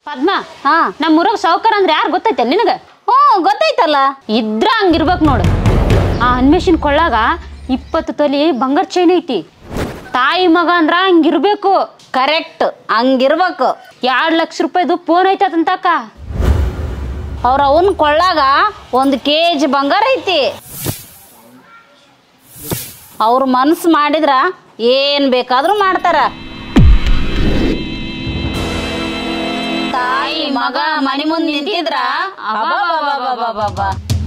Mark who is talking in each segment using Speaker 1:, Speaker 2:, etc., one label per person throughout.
Speaker 1: ಪದ್ಮ
Speaker 2: ಹಾ
Speaker 1: ನಮ್ಮ ಊರಾಗ ಸಾವುಕಾರ ಅಂದ್ರೆ ಯಾರು ಗೊತ್ತೈತೆ ನಿನಗ
Speaker 2: ಹ್ಞೂ ಗೊತ್ತೈತಲ್ಲ
Speaker 1: ಇದ್ರ ಹಂಗಿರ್ಬೇಕು ನೋಡು ಆ ಅನ್ವೇಷನ್ ಕೊಳ್ಳಾಗ ಇಪ್ಪತ್ತು ತೊಲಿ ಬಂಗಾರ ಚೈನ್ ಐತಿ ತಾಯಿ ಮಗ ಅಂದ್ರ ಹಂಗಿರ್ಬೇಕು
Speaker 2: ಕರೆಕ್ಟ್ ಹಂಗಿರ್ಬೇಕು
Speaker 1: ಎರಡ್ ಲಕ್ಷ ರೂಪಾಯಿದು ಫೋನ್ ಐತಂತಕ್ಕ
Speaker 2: ಅವ್ರ ಅವನ್ ಕೊಳ್ಳಾಗ ಒಂದು ಕೆ ಜಿ ಬಂಗಾರ ಐತಿ ಅವ್ರ ಮನಸ್ಸು ಮಾಡಿದ್ರ ಏನ್ ಬೇಕಾದ್ರೂ ಮಾಡ್ತಾರ ತಾಯಿ ಮಗ ಮನೆ ಮುಂದೆ ನಿಂತಿದ್ರ ಅಬ್ಬಬ್ಬಬ್ಬಬ್ಬಬ್ಬಬ್ಬ.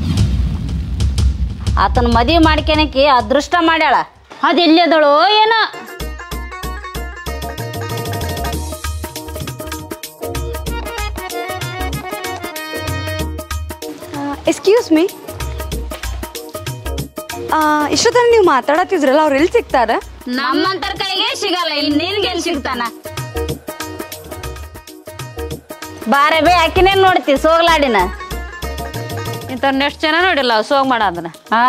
Speaker 2: ಆತನ ಮದುವೆ ಮಾಡ್ಕೊಳಕ್ಕೆ ಅದೃಷ್ಟ ಮಾಡ್ಯಾಳ
Speaker 1: ಅದೆಲ್ಲದಳೋ ಏನ
Speaker 3: ಎಕ್ಸ್ಕ್ಯೂಸ್ ಮೀ ಇಷ್ಟೊತ್ತನ ನೀವು ಮಾತಾಡತ್ತಿದ್ರಲ್ಲ ಅವ್ರು ಎಲ್ಲಿ ಸಿಗ್ತಾರ
Speaker 2: ನಮ್ಮಂತರ ಕೈಗೆ ಸಿಗಲ್ಲ ಇನ್ನೇನ್ಗೆಲ್ ಸಿಗ್ತಾನ ಬಾರೆ ಬೇ ಆಕಿನೇನ್ ನೋಡ್ತಿ ಸೋಗ್ಲಾಡಿನ
Speaker 1: ಇಂಥ ನೆಕ್ಸ್ಟ್ ಜನ ನೋಡಿಲ್ಲ ಸೋಗ್ ಮಾಡೋದನ್ನ
Speaker 2: ಹಾ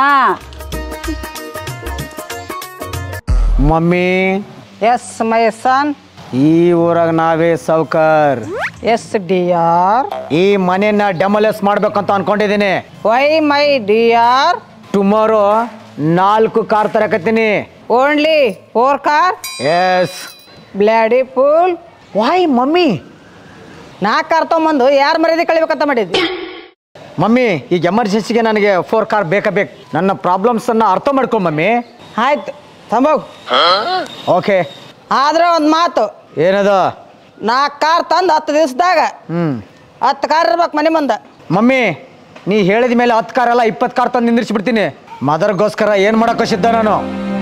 Speaker 4: ಮಮ್ಮಿ
Speaker 5: ಎಸ್ ಮೈ ಸನ್
Speaker 4: ಈ ಊರಾಗ ನಾವೇ ಸಾವ್ಕಾರ್
Speaker 5: ಎಸ್ ಡಿ ಆರ್
Speaker 4: ಈ ಮನೆಯನ್ನ ಡೆಮೊಲೆಸ್ ಮಾಡ್ಬೇಕಂತ ಅನ್ಕೊಂಡಿದ್ದೀನಿ
Speaker 5: why my dear
Speaker 4: tomorrow ನಾಲ್ಕು ಕಾರ್ ತರಕತ್ತೀನಿ
Speaker 5: only four 
Speaker 4: cars
Speaker 5: bloody fool
Speaker 4: why mummy
Speaker 5: ನಾಲ್ಕು ಕಾರ್ ತೊಗೊಂಬಂದು ಯಾರು ಮರ್ಯಾದೆ ಕಳಿಬೇಕಂತ ಮಾಡಿದ್ವಿ
Speaker 4: ಮಮ್ಮಿ ಈಗ ಎಮರ್ಜೆನ್ಸಿಗೆ ನನಗೆ ಫೋರ್ ಕಾರ್ ಬೇಕಾ ಬೇಕು ನನ್ನ ಪ್ರಾಬ್ಲಮ್ಸನ್ನು ಅರ್ಥ ಮಾಡ್ಕೊ ಮಮ್ಮಿ
Speaker 5: ಆಯ್ತು ತಂಬೋಗ್
Speaker 4: ಓಕೆ
Speaker 5: ಆದ್ರೆ ಒಂದು ಮಾತು
Speaker 4: ಏನದು
Speaker 5: ನಾಲ್ಕು ಕಾರ್ ತಂದು ಹತ್ತು ದಿವಸದಾಗ
Speaker 4: ಹ್ಞೂ
Speaker 5: ಹತ್ತು ಕಾರ್ ಇರ್ಬೇಕು ಮನೆ ಮುಂದೆ
Speaker 4: ಮಮ್ಮಿ ನೀ ಹೇಳಿದ ಮೇಲೆ ಹತ್ತು ಕಾರ್ ಅಲ್ಲ ಇಪ್ಪತ್ತು ಕಾರ್ ತಂದು ನಿಂದಿರ್ಸ್ಬಿಡ್ತೀನಿ ಮದರ್ಗೋಸ್ಕರ ಏನು ಮಾಡೋಕ್ಕೋ ಸಿದ್ಧ ನಾನು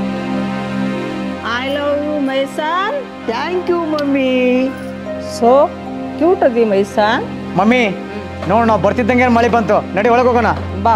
Speaker 5: I love you my son
Speaker 4: thank you mummy
Speaker 5: so cute ಅದಿ ಮೈ ಸನ್
Speaker 4: ಮಮ್ಮಿ ನೋಡು ನಾವು ಬರ್ತಿದ್ದಂಗೆ ಮಳೆ ಬಂತು ನಡಿ ಒಳಗೆ ಹೋಗೋಣ
Speaker 5: ಬಾ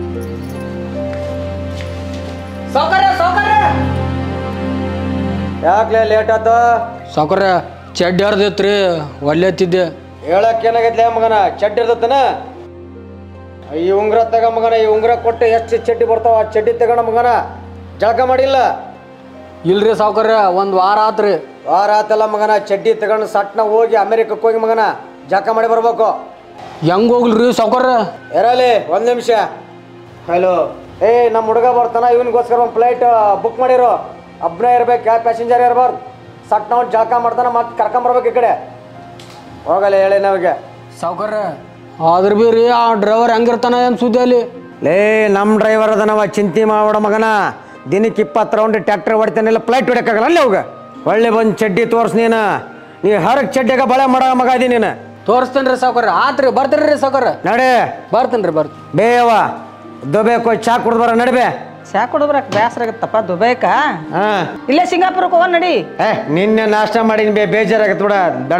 Speaker 4: ಯಾಕ್ಲೆ ಲೇಟ್ ಆತ
Speaker 6: ಸಾವ್ಕಾರ ಚಡ್ಡಿ ಹರ್ದೈತ್ರಿ ಒಲ್ಲೆತ್ತಿದ್ದೆ
Speaker 4: ಹೇಳಕ್ ಏನಾಗೈತ್ಲೆ ಮಗನ ಚಡ್ಡಿ ಇರ್ತತನ ಈ ಉಂಗ್ರ ತಗ ಮಗನ ಈ ಉಂಗ್ರ ಕೊಟ್ಟು ಎಷ್ಟು ಚಡ್ಡಿ ಬರ್ತಾವ ಆ ಚಡ್ಡಿ ತಗೋಣ ಮಗನ ಜಳಕ ಮಾಡಿಲ್ಲ
Speaker 6: ಇಲ್ರಿ ಸಾವ್ಕಾರ ಒಂದು ವಾರ ಆತ್ರಿ
Speaker 4: ವಾರ ಆತಲ್ಲ ಮಗನ ಚಡ್ಡಿ ತಗೊಂಡು ಸಟ್ನ ಹೋಗಿ ಅಮೆರಿಕಕ್ಕೆ ಹೋಗಿ ಮಗನ ಜಳಕ ಮಾಡಿ ಬರ್ಬೇಕು
Speaker 6: ಹೆಂಗ್ ಹೋಗ್ಲ್ರಿ ಸಾವ್ಕಾರ
Speaker 4: ಇರಲಿ ಒಂದ್ ನಿಮಿಷ ಹಲೋ ಏ ನಮ್ಮ ಹುಡುಗ ಬರ್ತಾನ ಇವನಿಗೋಸ್ಕರ ಒಂದು ಫ್ಲೈಟ್ ಬುಕ್ ಮಾಡಿರೋ ಒಬ್ಬನೇ ಇರ್ಬೇಕು ಯಾವ ಪ್ಯಾಸೆಂಜರ್ ಇರಬಾರ್ದು ಸಟ್ ನಾವು ಜಳಕ ಮಾಡ್ತಾನ ಮತ್ತೆ ಕರ್ಕೊಂಬರ್ಬೇಕು ಈ ಕಡೆ ಹೋಗಲ್ಲ ಹೇಳಿ ನಮಗೆ
Speaker 6: ಸಾವ್ಕಾರ ಆದ್ರ ಬಿ ರೀ ಆ ಡ್ರೈವರ್ ಹೆಂಗಿರ್ತಾನ ಏನು ಸುದ್ದಿ ಅಲ್ಲಿ
Speaker 4: ಲೇ ನಮ್ಮ ಡ್ರೈವರ್ ಅದನವ ಚಿಂತೆ ಮಾಡ ಮಗನ ದಿನಕ್ಕೆ ಇಪ್ಪತ್ತು ರೌಂಡ್ ಟ್ಯಾಕ್ಟರ್ ಹೊಡಿತಾನೆಲ್ಲ ಫ್ಲೈಟ್ ಹೊಡ್ಯಕ್ಕಾಗಲ್ಲ ಅಲ್ಲಿ ಹೋಗ ಒಳ್ಳೆ ಬಂದು ಚಡ್ಡಿ ತೋರ್ಸ್ ನೀನು ನೀ ಹರಕ್ ಚಡ್ಡಿಯಾಗ ಬಳೆ ಮಾಡೋ ಮಗ ಅದಿ ನೀನು
Speaker 6: ತೋರಿಸ್ತೇನೆ ರೀ ಸಾವ್ಕಾರ ಆತ್ರಿ ಬರ್ತೀರಿ ರೀ ಸಾವ್ಕಾರ
Speaker 4: ನಡೆ
Speaker 6: ಬರ್ತೀನಿ ರೀ ಬರ್ತೀನಿ
Speaker 4: ಬೇವ ದುಬೇಕು ಚಾ ಕುಡ್ದು ಬರ ನಡಿಬೇ
Speaker 5: ಚಾ ಕುಡಿದ್ರಕ್ ಬೇಸರ ಆಗತ್ತಪ್ಪ ದುಬೈಕ
Speaker 4: ಹಾಂ
Speaker 5: ಇಲ್ಲೇ ಸಿಂಗಾಪುರಕ್ಕೆ ಹೋಗೋಣ ನಡಿ
Speaker 4: ಏ ನಿನ್ನೆ ನಾಷ್ಟ ಮಾಡೀನಿ ಬೇ ಬೇಜಾರಾಗತ್ತೆ ಬಿಡ ಬೇಡ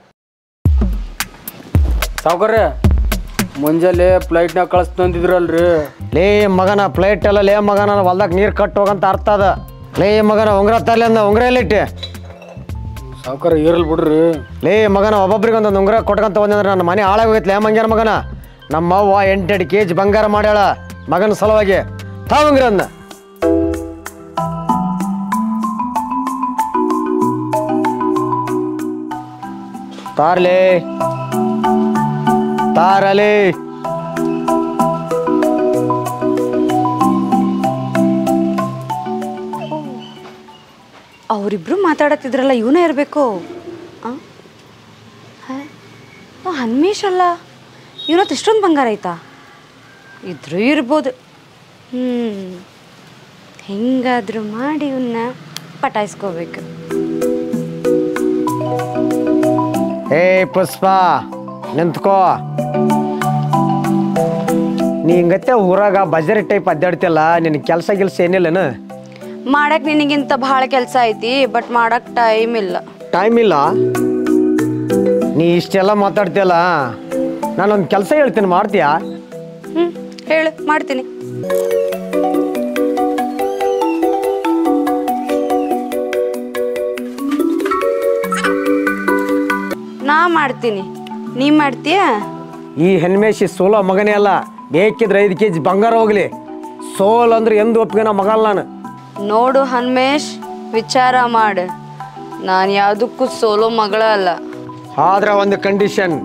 Speaker 6: ಸಾವ್ಕಾರ ಮುಂಜಾನೆ ಫ್ಲೈಟ್ನಾಗ ಕಳಿಸ್ತಂದಿದ್ರಲ್ರಿ
Speaker 4: ಲೇ ಮಗನ ಫ್ಲೈಟ್ ಎಲ್ಲ ಲೇ ಮಗನ ಹೊಲ್ದಾಗ ನೀರು ಕಟ್ಟು ಹೋಗಂತ ಅರ್ಥ ಅದ ಲೇ ಮಗನ ಉಂಗ್ರ ತಲೆ ಅಂದ ಉಂಗ್ರ ಎಲ್ಲಿಟ್ಟೆ
Speaker 6: ಸಾವ್ಕಾರ ಇರಲ್ ಬಿಡ್ರಿ
Speaker 4: ಲೇ ಮಗನ ಒಬ್ಬೊಬ್ರಿಗೆ ಒಂದೊಂದು ಉಂಗ್ರ ಕೊಟ್ಕೊಂತ ಬಂದಂದ್ರೆ ನನ್ನ ಮನೆ ಹಾಳಾಗೋಯ್ತು ಲೇ ಮಂಗ್ಯಾನ ಮಗನ ನಮ್ಮ ಅವ್ವ ಎಂಟೆಂಟು ಕೆ ಜಿ ಬಂಗಾರ ಮಾಡ್ಯಾಳ ಮಗನ ಸಲುವಾಗಿ ತಾ ಉಂಗ್ರ ಅಂದ ತಾರ್ಲೇ ತಾರಲೇ
Speaker 3: ಅವರಿಬ್ರು ಮಾತಾಡತ್ತಿದ್ರಲ್ಲ ಇವನೇ ಇರಬೇಕು ಹನ್ಮೇಶ್ ಅಲ್ಲ ಇವನತ್ತು ಇಷ್ಟೊಂದು ಬಂಗಾರ ಆಯ್ತಾ ಇದ್ರೂ ಇರ್ಬೋದು ಹ್ಞೂ ಹೆಂಗಾದ್ರೂ ಮಾಡಿ ಇವನ್ನ ಪಟಾಯಿಸ್ಕೋಬೇಕು
Speaker 4: ಏ ಪುಷ್ಪ ನಿಂತ್ಕೋ ನೀ ಹಿಂಗತ್ತೆ ಊರಾಗ ಬಜಾರಿ ಟೈಪ್ ಅಡ್ಡಾಡ್ತಿಯಲ್ಲ ನಿನ್ ಕೆಲಸ ಗಿಲ್ಸ ಏನಿಲ್ಲನ
Speaker 3: ಮಾಡಕ್ ನಿನಗಿಂತ ಭಾಳ ಕೆಲಸ ಐತಿ ಬಟ್ ಮಾಡಕ್ ಟೈಮ್ ಇಲ್ಲ
Speaker 4: ಟೈಮ್ ಇಲ್ಲ ನೀ ಇಷ್ಟೆಲ್ಲ ಮಾತಾಡ್ತೀಯಲ್ಲ ನಾನೊಂದು ಕೆಲಸ ಹೇಳ್ತೀನಿ ಮಾಡ್ತೀಯಾ
Speaker 3: ಹ್ಞೂ ಹೇಳು ಮಾಡ್ತೀನಿ ನಾ ಮಾಡ್ತೀನಿ ನೀ ಮಾಡ್ತೀಯಾ
Speaker 4: ಈ ಹೆಣ್ಮೇಶಿ ಸೋಲೋ ಮಗನೇ ಅಲ್ಲ ಬೇಕಿದ್ರೆ ಐದು ಕೆ ಜಿ ಬಂಗಾರ ಹೋಗ್ಲಿ ಸೋಲ್ ಅಂದ್ರೆ ಎಂದು ಒಪ್ಪಿಗೆ ಮಗಲ್ಲ ನಾನು
Speaker 3: ನೋಡು ಹನ್ಮೇಶ್ ವಿಚಾರ ಮಾಡು ನಾನು ಯಾವುದಕ್ಕೂ ಸೋಲೋ ಮಗಳ ಅಲ್ಲ
Speaker 4: ಆದ್ರೆ ಒಂದು ಕಂಡೀಷನ್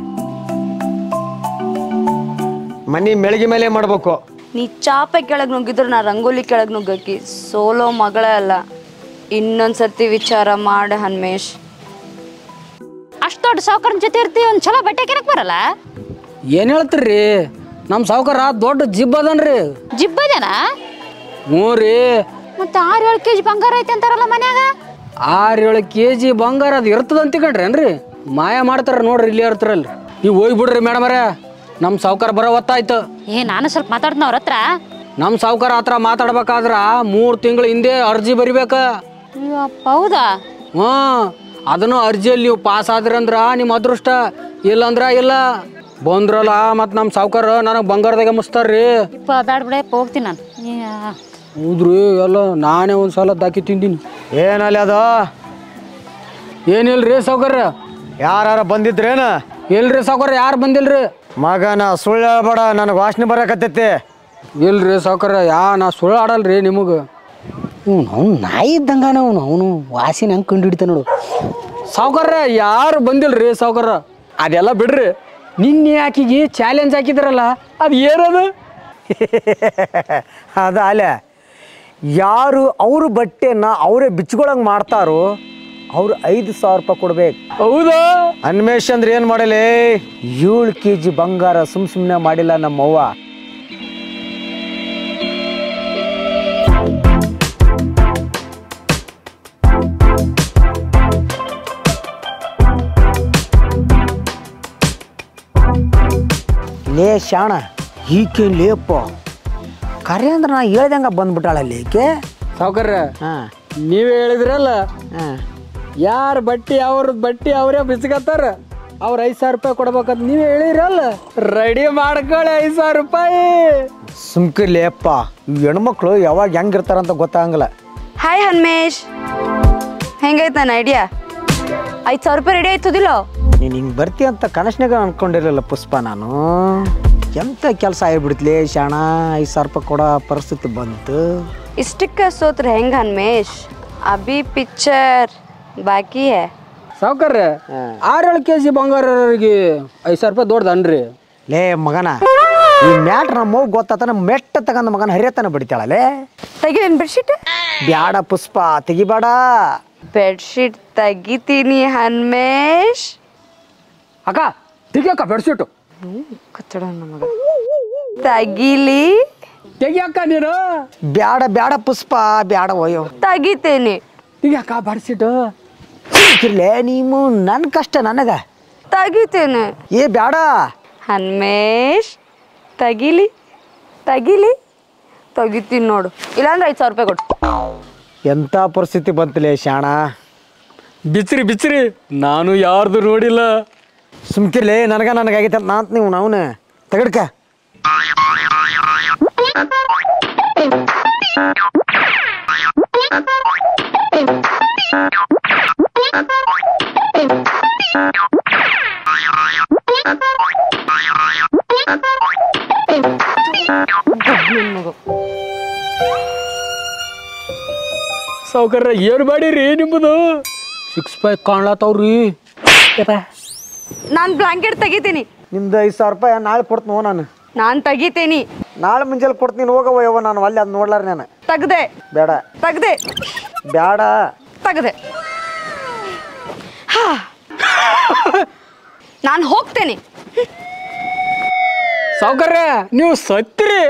Speaker 4: ಮನಿ ಮೆಳಗಿ ಮೇಲೆ ಮಾಡ್ಬೇಕು
Speaker 3: ನೀ ಚಾಪೆ ಕೆಳಗೆ ನುಗ್ಗಿದ್ರು ನಾ ರಂಗೋಲಿ ಕೆಳಗೆ ನುಗ್ಗಕ್ಕಿ ಸೋಲೋ ಮಗಳೇ ಅಲ್ಲ ಇನ್ನೊಂದ್ಸರ್ತಿ ವಿಚಾರ ಮಾಡ ಹನ್ಮೇಶ್
Speaker 1: ಅಷ್ಟು ದೊಡ್ಡ ಸಾವುಕಾರನ ಜೊತೆ ಇರ್ತೀವಿ ಒಂದು ಚಲೋ ಬಟ್ಟೆ ಕೆನಕ್ ಬರಲ್ಲ
Speaker 6: ಏನು ಹೇಳ್ತೀರಿ ನಮ್ಮ ಸಾವುಕಾರ ದೊಡ್ಡ ಜಿಬ್ ಅದನ್ರಿ
Speaker 1: ಜಿಬ್ಬದೇನ
Speaker 6: ಹ್ಞೂ ರೀ
Speaker 1: ಮತ್ತೆ ಆರು ಏಳು ಕೆ ಜಿ ಬಂಗಾರ ಐತೆ ಅಂತಾರಲ್ಲ ಮನ್ಯಾಗ
Speaker 6: ಆರು ಏಳು ಕೆ ಜಿ ಬಂಗಾರ ಅದು ಇರ್ತದ ಅಂತಿಕಂಡ್ರೇನ್ರಿ ಮಾಯ ಮಾಡ್ತಾರ ನೋಡ್ರಿ ಇಲ್ಲಿ ಇರ್ತಾರಲ್ರಿ ನೀವು ಹೋಗ್ಬಿಡ್ರಿ ಮೇಡಮರ ನಮ್ಮ ಸಾವುಕಾರ ಬರೋ ಹೊತ್ತಾಯ್ತು
Speaker 1: ಏ ನಾನು ಸ್ವಲ್ಪ ಮಾತಾಡ್ತೀನಿ ಅವ್ರ ಹತ್ರ
Speaker 6: ನಮ್ಮ ಸಾವುಕಾರ ಹತ್ರ ಮಾತಾಡ್ಬೇಕಾದ್ರ ಮೂರು ತಿಂಗಳ ಹಿಂದೆ ಅರ್ಜಿ ಬರಿಬೇಕ
Speaker 1: ಅಯ್ಯಪ್ಪ ಹೌದಾ
Speaker 6: ಹ್ಞೂ ಅದನ್ನು ಅರ್ಜಿಯಲ್ಲಿ ನೀವು ಪಾಸ್ ಆದ್ರಂದ್ರ ನಿಮ್ಮ ಅದೃಷ್ಟ ಇಲ್ಲಂದ್ರ ಇಲ್ಲ ಬಂದ್ರಲ್ಲ ಮತ್ತು ನಮ್ಮ ಸಾವುಕಾರ ನನಗೆ ಬಂಗಾರದಾಗ ಮುಸ್ತಾರ್ರಿ
Speaker 1: ಇಪ್ಪ ಬ್ಯಾಡ ಬಿಡ ಹೋಗ್ತೀನಿ ನಾನು ಯಾ.
Speaker 6: ಹೌದ್ರಿ ಎಲ್ಲ ನಾನೇ ಒಂದು ಸಲ ದಾಕಿ ತಿಂದೀನಿ
Speaker 4: ಏನಲ್ಲಿ ಅದು
Speaker 6: ಏನಿಲ್ರಿ ಸಾವುಕಾರ
Speaker 4: ಯಾರು ಬಂದಿದ್ರೇನ
Speaker 6: ಇಲ್ರಿ ಸಾವುಕಾರ ಯಾರು ಬಂದಿಲ್ರಿ
Speaker 4: ಮಗನ ಸುಳ್ಳು ಹೇಳ್ಬೇಡ ನನಗೆ ವಾಸನೆ ಬರಕತ್ತೈತಿ
Speaker 6: ಇಲ್ರಿ ಸಾವುಕಾರ ಯಾ ನಾ ಸುಳ್ಳು ಆಡಲ್ರಿ ನಿಮಗೆ ಹ್ಞೂ ಅವ್ನು ನಾಯಿ ಇದ್ದಂಗಾನ ಅವನು ಅವನು ವಾಸಿನ ಹಂಗೆ ಕಂಡು ಹಿಡಿತ ನೋಡು ಸಾವುಕಾರ ಯಾರು ಬಂದಿಲ್ರಿ ಸಾವುಕಾರ ಅದೆಲ್ಲ ಬಿಡ್ರಿ ನಿನ್ನೆ ಆಕಿಗೆ ಚಾಲೆಂಜ್ ಹಾಕಿದ್ರಲ್ಲ ಅದು ಏನದು
Speaker 4: ಅದ ಅಲೆ ಯಾರು ಅವ್ರ ಬಟ್ಟೆನ ಅವರೇ ಬಿಚ್ಕೊಳಂಗೆ ಮಾಡ್ತಾರೋ ಅವ್ರು ಐದು ಸಾವಿರ ರೂಪಾಯಿ ಕೊಡ್ಬೇಕು
Speaker 6: ಹೌದಾ
Speaker 4: ಅನ್ಮೇಷ್ ಅಂದ್ರೆ ಏನು ಮಾಡಲಿ ಏಳು ಕೆ ಜಿ ಬಂಗಾರ ಸುಮ್ ಸುಮ್ಮನೆ ಮಾಡಿಲ್ಲ ನಮ್ಮವ್ವ ಲೇ ಶಾಣ ಈಕೆ ಲೇಪ ಕರೆ ಅಂದ್ರೆ ನಾ ಹೇಳ್ದಂಗ ಬಂದ್ಬಿಟ್ಟಾಳಲ್ಲಿ ಈಕೆ
Speaker 6: ಸಾವುಕಾರ
Speaker 4: ಹಾಂ
Speaker 6: ನೀವೇ ಹೇಳಿದ್ರಲ್ಲ
Speaker 4: ಹಾಂ
Speaker 6: ಯಾರ ಬಟ್ಟಿ ಅವ್ರದ್ದು ಬಟ್ಟಿ ಅವರೇ ಬಿಸ್ಕತ್ತಾರ ಅವ್ರ ಐದು ಸಾವಿರ ರೂಪಾಯಿ ಕೊಡ್ಬೇಕಂತ ನೀವೇ ಹೇಳಿರಲ್ಲ ರೆಡಿ ಮಾಡ್ಕೊಳ್ಳಿ ಐದು ಸಾವಿರ ರೂಪಾಯಿ
Speaker 4: ಸುಮ್ಕಿರ್ಲಿಯಪ್ಪ ಈ ಹೆಣ್ಮಕ್ಳು ಯಾವಾಗ ಹೆಂಗಿರ್ತಾರಂತ ಗೊತ್ತಾಗಂಗಿಲ್ಲ
Speaker 3: ಹಾಯ್ ಹನ್ಮೇಶ್ ಹೆಂಗೈತೆ ನನ್ನ ಐಡಿಯಾ ಐದು ಸಾವಿರ ರೂಪಾಯಿ ರೆಡಿ ಆಯ್ತದಿಲ್ಲ
Speaker 4: ನೀನು ಹಿಂಗೆ ಬರ್ತಿ ಅಂತ ಕನಸ್ನಾಗ ಅನ್ಕೊಂಡಿರಲಿಲ್ಲ ಪುಷ್ಪ ನಾನು ಎಂಥ ಕೆಲಸ ಆಗಿಬಿಡ್ತಲೇ ಶಾಣ ಐದು ಸಾವಿರ ರೂಪಾಯಿ ಕೊಡೋ ಪರಿಸ್ಥಿತಿ ಬಂತು
Speaker 3: ಇಷ್ಟಕ್ಕೆ ಸೋತ್ರೆ ಹೆಂಗ ಹನ್ಮೇಶ್ ಅಭಿ ಪಿಕ್ಚರ್ ಬಾಕಿ ಹೇ
Speaker 6: ಸಾವುಕಾರ ಆರೇಳು ಕೆ ಜಿ ಬಂಗಾರರಿಗೆ ಐದು ಸಾವಿರ ರೂಪಾಯಿ ದೊಡ್ಡದನ್ರಿ
Speaker 4: ಲೇ ಮಗನ ಈ ಮ್ಯಾಟ್ರ್ ನಮ್ಮ ಮಗು ಗೊತ್ತಾತ ನಮ್ಮ ಮೆಟ್ಟ ತಗೊಂಡ ಮಗನ ಹರಿಯತನ ಬಡಿತಾಳಲೇ
Speaker 3: ತೆಗಿಲೇನು ಬೆಡ್ಶೀಟ್
Speaker 4: ಬ್ಯಾಡ ಪುಷ್ಪ ತೆಗಿಬೇಡ
Speaker 3: ಬೆಡ್ಶೀಟ್ ತೆಗಿತೀನಿ ಹನ್ಮೇಶ್
Speaker 6: ಅಕ್ಕ ತೆಗಿಯಕ್ಕ ಬೆಡ್ಶೀಟು
Speaker 3: ಕಚ್ಚಡ ನಮಗ ತಗಿಲಿ
Speaker 6: ತೆಗಿಯಕ್ಕ ನೀನು
Speaker 4: ಬ್ಯಾಡ ಬ್ಯಾಡ ಪುಷ್ಪ ಬ್ಯಾಡ ಒಯ್ಯೋ
Speaker 3: ತೆಗಿತೇನೆ
Speaker 6: ತೆಗಿಯಕ್ಕ ಬೆಡ್ಶೀಟು
Speaker 4: ಇರ್ಲೇ ನೀವು ನನ್ನ ಕಷ್ಟ ನನಗ
Speaker 3: ತೆಗಿತೇನೆ
Speaker 4: ಏ ಬ್ಯಾಡ
Speaker 3: ಹನ್ಮೇಶ್ ತೆಗಿಲಿ ತೆಗಿಲಿ ತೆಗಿತೀನಿ ನೋಡು ಇಲ್ಲಾಂದ್ರೆ ಐದು ಸಾವಿರ ರೂಪಾಯಿ ಕೊಡು
Speaker 4: ಎಂಥ ಪರಿಸ್ಥಿತಿ ಬಂತಲೇ ಶಾಣ
Speaker 6: ಬಿಚ್ರಿ ಬಿಚ್ರಿ ನಾನು ಯಾರ್ದು ನೋಡಿಲ್ಲ
Speaker 4: ಸುಮ್ಕಿರ್ಲಿ ನನಗ ನನಗಾಗೈತೆ ಅಂತ ನಾಂತ ನೀವು ನಾವ್ನ ತಗಡ್ಕ
Speaker 6: ಸಾವುಕಾರ ಏನು ಮಾಡಿರಿ ನಿಮ್ಮದು ಸಿಕ್ಸ್ ಪ್ಯಾಕ್ ಕಾಣ್ಲತ್ತವ್ರಿ
Speaker 3: ನಾನು ಬ್ಲಾಂಕೆಟ್ ತೆಗಿತೀನಿ
Speaker 4: ನಿಮ್ದು ಐದು ಸಾವಿರ ರೂಪಾಯಿ ನಾಳೆ ಕೊಡ್ತೀನಿ ಹೋ ನಾನು
Speaker 3: ನಾನು ತೆಗಿತೀನಿ
Speaker 4: ನಾಳೆ ಮುಂಜಾನೆ ಕೊಡ್ತೀನಿ ಹೋಗವ ಯವ್ವ ನಾನು ಅಲ್ಲಿ ಅದು ನೋಡ್ಲಾರ ನಾನು
Speaker 3: ತೆಗ್ದೆ
Speaker 4: ಬೇಡ
Speaker 3: ತೆಗ್ದೆ
Speaker 4: ಬೇಡ
Speaker 3: ತೆಗ್ದೆ ನಾನು ಹೋಗ್ತೇನೆ
Speaker 6: ಸಾವುಕಾರ ನೀವು ಸತ್ರಿ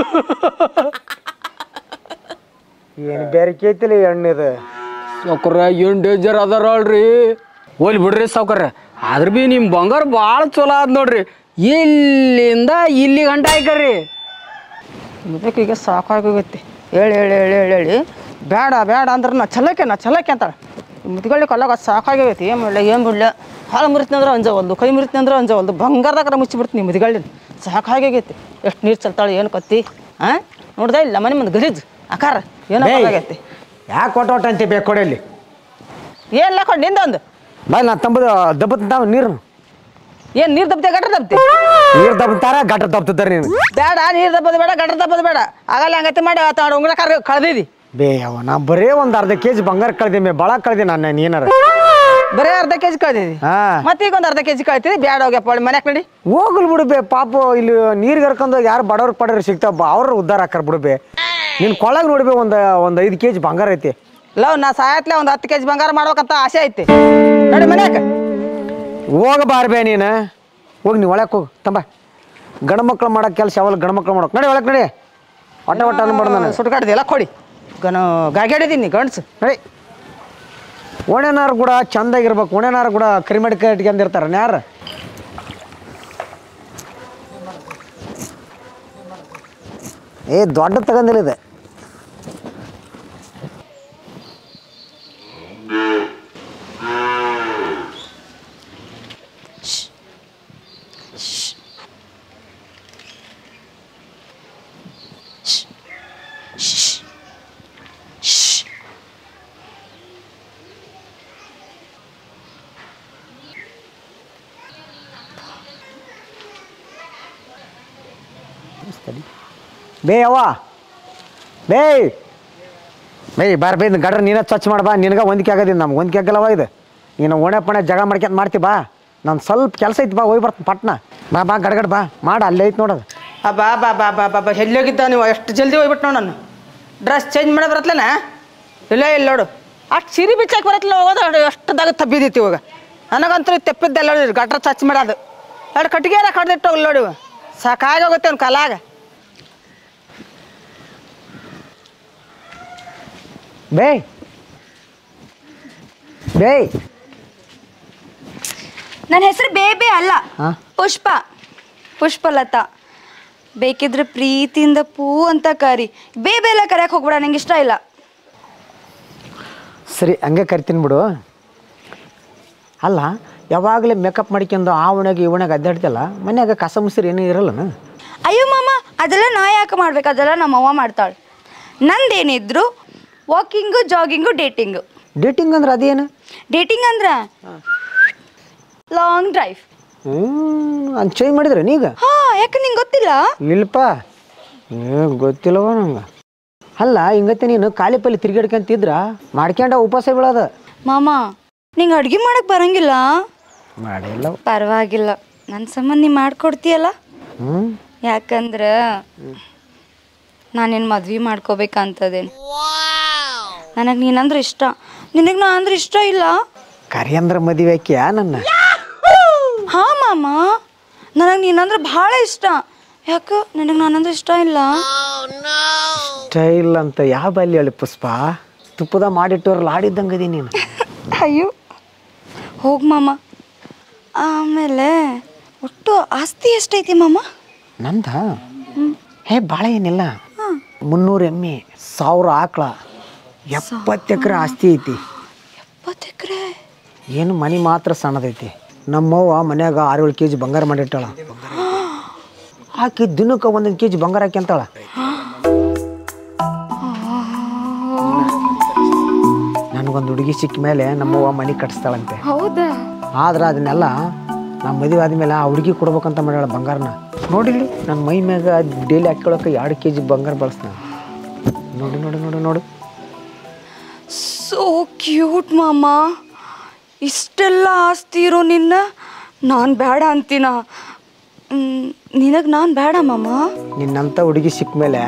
Speaker 4: ಏನು ಬೇರೆ ಕೇತಿಲ್ಲ ಎಣ್ಣಿದು
Speaker 6: ಸಾವುಕಾರ ಏನು ಡೇಂಜರ್ ಅದಾರ ಅಲ್ರಿ ಹೋಲ್ ಬಿಡ್ರಿ ಸಾವುಕಾರ ಆದ್ರ ಬಿ ನಿಮ್ಮ ಬಂಗಾರ ಭಾಳ ಚಲೋ ಆದ್ ನೋಡ್ರಿ ಇಲ್ಲಿಂದ ಇಲ್ಲಿ ಗಂಟ ಆಯ್ಕರಿ
Speaker 5: ಮುದಕಿಗೆ ಸಾಕಾಗೋಗೈತಿ ಹೇಳಿ ಹೇಳಿ ಹೇಳಿ ಹೇಳಿ ಹೇಳಿ ಬೇಡ ಬೇಡ ಅಂದ್ರೆ ನಾ ಚಲಕ್ಕೆ ನಾ ಚಲಕ್ಕೆ ಅಂತಾಳೆ ಮುದ್ಗಳ್ಳಿ ಕೊಲ್ಲಾಗ ಸಾಕಾಗೋಗೈತಿ ಏನು ಮಾಡಲ ಏನು ಬಿಡ್ಲ ಹಾಲು ಮುರಿತೀನಿ ಅಂದ್ರೆ ಅಂಜವಲ್ದು ಕೈ ಮುರಿತೀನಿ ಅಂದ್ರೆ ಅಂಜವಲ್ದು ಬಂಗಾರದಾಗ ಮುಚ್ಚಿಬಿಡ್ತೀನಿ ಮುದ್ಗಳ್ಳಿನ ಸಾಕಾಗೋಗೈತಿ ಎಷ್ಟು ನೀರು ಚಲ್ತಾಳೆ ಏನು ಕತ್ತಿ ಹಾಂ ನೋಡ್ದೆ ಇಲ್ಲ ಮನೆ ಮುಂದೆ ಗಲೀಜು ಅಕಾರ ಏನೋ ಆಗೈತಿ
Speaker 4: ಯಾಕೆ ಕೊಟ್ಟೋಟ ಅಂತ ಬೇಕು ಕೊಡಲಿ
Speaker 5: ಏನು ಲೆಕ್ಕೊಂಡು ನಿಂದೊಂದು
Speaker 4: ಬಾಯ್ ನಾ ತಂಬದು ದಬ್ಬತ್ತಾವ ನೀರು
Speaker 5: ಏನು ನೀರು ದಬ್ತೆ ಗಟ್ರ ದಬ್ತಿ
Speaker 4: ನೀರು ದಬ್ಬತಾರ ಗಟ್ಟ ದಬ್ತಿದ್ದಾರೆ ನೀನು
Speaker 5: ಬೇಡ ನೀರು ದಬ್ಬದು ಬೇಡ ಗಟ್ರ ದಬ್ಬದು ಬೇಡ ಆಗಲ್ಲ ಹಂಗತಿ ಮಾಡಿ ಆತ ಉಂಗ್ರ ಕರ್ ಕಳ್ದಿದಿ
Speaker 4: ಬೇ ಅವ ನಾ ಬರೇ ಒಂದು ಅರ್ಧ ಕೆ ಜಿ ಬಂಗಾರ ಕಳ್ದೆ ಮೇ ಭಾಳ ಕಳ್ದೆ ನಾನು ಏನಾರ
Speaker 5: ಬರೀ ಅರ್ಧ ಕೆಜಿ ಕಳ್ದಿದಿ
Speaker 4: ಹಾ
Speaker 5: ಮತ್ತೆ ಈಗ ಒಂದು ಅರ್ಧ ಕೆಜಿ ಕಳ್ತಿದಿ ಬ್ಯಾಡ ಹೋಗ್ಯಪ್ಪ ಒಳ್ಳೆ ಮನ್ಯಾಗ ನಡಿ
Speaker 4: ಹೋಗ್ಲಿ ಬಿಡುಬೆ ಪಾಪ ಇಲ್ಲಿ ನೀರಿಗೆ ಹರ್ಕೊಂಡು ಯಾರು ಬಡವ್ರ ಪಡವ್ರು ಸಿಗ್ತಾವ ಅವ್ರ ಉದ್ಧಾರ ಹಾಕಾರ ಬಿಡುಬೆ ನಿನ್ ಕೊಳಗ್ ನೋಡ್ಬೆ ಒಂದು ಒಂದು ಐದು ಕೆ ಜಿ ಬಂಗಾರ ಐತಿ
Speaker 5: ಲವ್ ನಾ ಸಾಯತ್ಲೆ ಒಂದು ಹತ್ತು ಕೆಜಿ ಬಂಗಾರ ಮಾಡ್ಬೇಕಂತ ಆಸೆ ಐತಿ ನಡಿ ಮನ್ಯಾಗ
Speaker 4: ಹೋಗಬಾರ್ಬೆ ನೀನು ಹೋಗಿ ನೀವು ಒಳಕ್ಕೆ ಹೋಗು ತಂಬ ಗಂಡು ಮಕ್ಳು ಮಾಡೋ ಕೆಲಸ ಯಾವಲ್ಲ ಗಂಡು ಮಕ್ಳು ಮಾಡೋಕೆ ನಡಿ ಒಳಗೆ ನಡಿ ಒಟ್ಟ ಒಟ್ಟ ಅನ್ಬಾರ್ದು ನಾನು
Speaker 5: ಸುಟ್ಕಾಡ್ದಿ ಎಲ್ಲ ಕೊಡಿ ಗನ ಗಾಗ್ಯಾಡಿದೀನಿ ಗಂಡ್ಸು
Speaker 4: ನಡಿ ಒಣೆನಾರು ಕೂಡ ಚಂದಾಗಿರ್ಬೇಕು ಒಣೆನಾರು ಕೂಡ ಕರಿಮಡಿಕೆ ಇಟ್ಕೊಂಡಿರ್ತಾರ ಯಾರು ಏ ದೊಡ್ಡ ತಗೊಂಡಿಲ್ಲ ಇದೆ ಬೇ ಅವ್ವ ಬೇ ಬೇ ಬಾರ್ ಬೇ ಗಡ್ರ ನೀನ ಸ್ವಚ್ಛ ಮಾಡ ಬಾ ನಿನಗೆ ಹೊಂದಿಕೆ ಆಗೋದಿಲ್ಲ ನಮ್ಗೆ ಹೊಂದಿಕೆ ಆಗಲ್ಲವ ಇದು ನೀನು ಓಣೆ ಪಣೆ ಜಗ ಮಾಡ್ಕೊಂತ ಮಾಡ್ತಿ ಬಾ ನಾನು ಸ್ವಲ್ಪ ಕೆಲಸ ಐತಿ ಬಾ ಹೋಗಿ ಬರ್ತೀನಿ ಪಟ್ನ ಬಾ ಬಾ ಗಡ್ಗಡ್ ಬಾ ಮಾಡ ಅಲ್ಲೇ ಐತಿ ನೋಡೋದು
Speaker 5: ಆ ಬಾ ಬಾ ಬಾ ಬಾ ಬಾ ಬಾ ಎಲ್ಲಿ ಹೋಗಿದ್ದ ನೀವು ಎಷ್ಟು ಜಲ್ದಿ ಹೋಗ್ಬಿಟ್ಟು ನೋಡು ನಾನು ಡ್ರೆಸ್ ಚೇಂಜ್ ಮಾಡಿ ಬರತ್ಲೇನ ಇಲ್ಲ ಇಲ್ಲ ನೋಡು ಅಷ್ಟು ಸಿರಿ ಬಿಚ್ಚಾಕ ಬರತ್ಲ ಹೋಗೋದು ಅಷ್ಟು ಎಷ್ಟು ದಾಗ ತಬ್ಬಿದೈತಿ ಇವಾಗ ನನಗಂತೂ ತೆಪ್ಪಿದ್ದೆಲ್ಲ ನೋಡಿ ಗಟ್ರ ಚಚ್ ಮಾಡೋದು ಎರಡು ಕಟ್ಟಿಗೆ ಎಲ್ಲ ಕಡ್ದಿಟ್ಟು ಹೋಗ್ಲಿ ನೋಡಿ ಇವ. ಸಾಕಾಗಿ ಹೋಗುತ್ತೆ ಅವ್ನ ಕಲಾಗ
Speaker 4: ಬೇ ಬೇ
Speaker 3: ನನ್ನ ಹೆಸರು ಬೇಬೆ ಅಲ್ಲ
Speaker 4: ಹಾ?
Speaker 3: ಪುಷ್ಪ ಪುಷ್ಪಲತಾ ಬೇಕಿದ್ರೆ ಪ್ರೀತಿಯಿಂದ ಪೂ ಅಂತ ಕರಿ ಬೇಬೆ ಎಲ್ಲ ಕರೆಯಕ್ಕೆ ಹೋಗ್ಬೇಡ ನಂಗೆ ಇಷ್ಟ ಇಲ್ಲ
Speaker 4: ಸರಿ ಹಂಗೆ ಕರಿತೀನಿ ಬಿಡು ಅಲ್ಲ ಯಾವಾಗಲೇ ಮೇಕಪ್ ಮಾಡ್ಕೊಂಡು ಆ ಉಣೆಗೆ ಈ ಉಣೆಗೆ ಅಡ್ಡಾಡ್ತಿಯಲ್ಲ ಮನ್ಯಾಗ ಕಸ ಮುಸಿರಿ ಏನೂ ಇರಲ್ಲನ
Speaker 3: ಅಯ್ಯೋ ಮಾಮ ಅದೆಲ್ಲ ನಾ ಯಾಕೆ ಮಾಡ್ಬೇಕು ಅದೆಲ್ಲ ನಮ್ಮ ಅವ್ವ ಮಾಡ್ತಾಳೆ ನಂದೇನಿದ್ರು ವಾಕಿಂಗು ಜಾಗಿಂಗು ಡೇಟಿಂಗು
Speaker 4: ಡೇಟಿಂಗ್ ಅಂದ್ರೆ ಅದೇನು
Speaker 3: ಡೇಟಿಂಗ್ ಅಂದ್ರೆ ಲಾಂಗ್ ಡ್ರೈವ್
Speaker 4: ಹ್ಞೂ ಅಂತ ಚೇಂಜ್ ಮಾಡಿದ್ರೆ ನೀಗ
Speaker 3: ಹಾ ಯಾಕೆ ನಿಂಗೆ ಗೊತ್ತಿಲ್ಲ
Speaker 4: ಇಲ್ಲಪ್ಪ ಏ ಗೊತ್ತಿಲ್ಲವ ನಂಗೆ ಅಲ್ಲ ಹಿಂಗತ್ತೆ ನೀನು ಖಾಲಿ ಪಲ್ಲಿ ತಿರ್ಗಾಡ್ಕೊಂತಿದ್ರ ಮಾಡ್ಕೊಂಡ ಉಪವಾಸ ಬೀಳೋದು
Speaker 3: ಮಾಮ ನಿಂಗೆ ಅಡ್ಗೆ ಮಾಡಕ್ ಬರಂಗಿಲ್ಲ
Speaker 4: ಮಾಡಿಲ್ಲ
Speaker 3: ಪರವಾಗಿಲ್ಲ ನನ್ನ ಸಂಬಂಧ ನೀ ಮಾಡ್ಕೊಡ್ತೀಯಲ್ಲ
Speaker 4: ಹ್ಞೂ
Speaker 3: ಯಾಕಂದ್ರೆ ನಾನೇನು ಮದ್ವೆ ಮಾಡ್ಕೋಬೇಕಂತದೇನು ನನಗೆ ನೀನಂದ್ರೆ ಇಷ್ಟ ನಿನಗೆ ನಾ ಅಂದ್ರೆ ಇಷ್ಟ ಇಲ್ಲ
Speaker 4: ಕರಿ ಅಂದ್ರೆ ಮದುವೆ ಆಕಿಯಾ ನನ್ನ
Speaker 3: ಹಾ ಮಾಮ ನನಗೆ ನೀನಂದ್ರೆ ಭಾಳ ಇಷ್ಟ ಯಾಕೆ ನಿನಗೆ ನಾನಂದ್ರೆ ಇಷ್ಟ ಇಲ್ಲ
Speaker 4: ಸ್ಟೈಲ್ ಅಂತ ಯಾವ ಬಲ್ಲಿ ಹೇಳಿ ಪುಷ್ಪ ತುಪ್ಪದ ಮಾಡಿಟ್ಟವ್ರಲ್ಲ ಆಡಿದ್ದಂಗದಿ ನೀನು
Speaker 3: ಅಯ್ಯೋ ಹೋಗ್ ಮಾಮ ಆಮೇಲೆ ಒಟ್ಟು ಆಸ್ತಿ ಎಷ್ಟೈತಿ ಮಾಮ
Speaker 4: ನಂದ ಹೇ ಭಾಳ ಏನಿಲ್ಲ ಮುನ್ನೂರು ಎಮ್ಮೆ ಸಾವಿರ ಆಕಳ ಎಪ್ಪತ್ತು ಎಕರೆ ಆಸ್ತಿ ಐತಿ
Speaker 3: ಇಪ್ಪತ್ತು ಎಕರೆ
Speaker 4: ಏನು ಮನೆ ಮಾತ್ರ ಸಣ್ಣದೈತಿ ನಮ್ಮವ್ವ ಮನ್ಯಾಗ ಆರು ಏಳು ಕೆ ಜಿ ಬಂಗಾರ ಮಾಡಿಟ್ಟಾಳ ಆಕಿ ದಿನಕ್ಕೆ ಒಂದೊಂದು ಕೆ ಜಿ ಬಂಗಾರ ಹಾಕ್ಯಂತಾಳ ನನಗೊಂದು ಹುಡುಗಿ ಸಿಕ್ಕ ಮೇಲೆ ನಮ್ಮವ್ವ ಮನೆ ಕಟ್ಟಿಸ್ತಾಳಂತೆ
Speaker 3: ಹೌದಾ
Speaker 4: ಆದ್ರೆ ಅದನ್ನೆಲ್ಲ ನಮ್ಮ ಮದುವೆ ಆದ್ಮೇಲೆ ಆ ಹುಡುಗಿ ಕೊಡ್ಬೇಕಂತ ಮಾಡ್ಯಾಳ ಬಂಗಾರನ ನೋಡಿಲಿ ನನ್ನ ಮೈ ಮ್ಯಾಗ ಡೈಲಿ ಹಾಕ್ಕೊಳಕ್ಕೆ ಎರಡು ಕೆ ಜಿ ಬಂಗಾರ ಬಳಸ್ನ ನೋಡಿ ನೋಡಿ ನೋಡಿ ನೋಡಿ
Speaker 3: ಸೋ ಕ್ಯೂಟ್ ಮಾಮ ಇಷ್ಟೆಲ್ಲ ಆಸ್ತಿ ಇರೋ ನಿನ್ನ ನಾನು ಬೇಡ ಅಂತೀನ ನಿನಗೆ ನಾನು ಬೇಡ ಮಾಮ
Speaker 4: ನಿನ್ನಂಥ ಹುಡುಗಿ ಸಿಕ್ಕ ಮೇಲೆ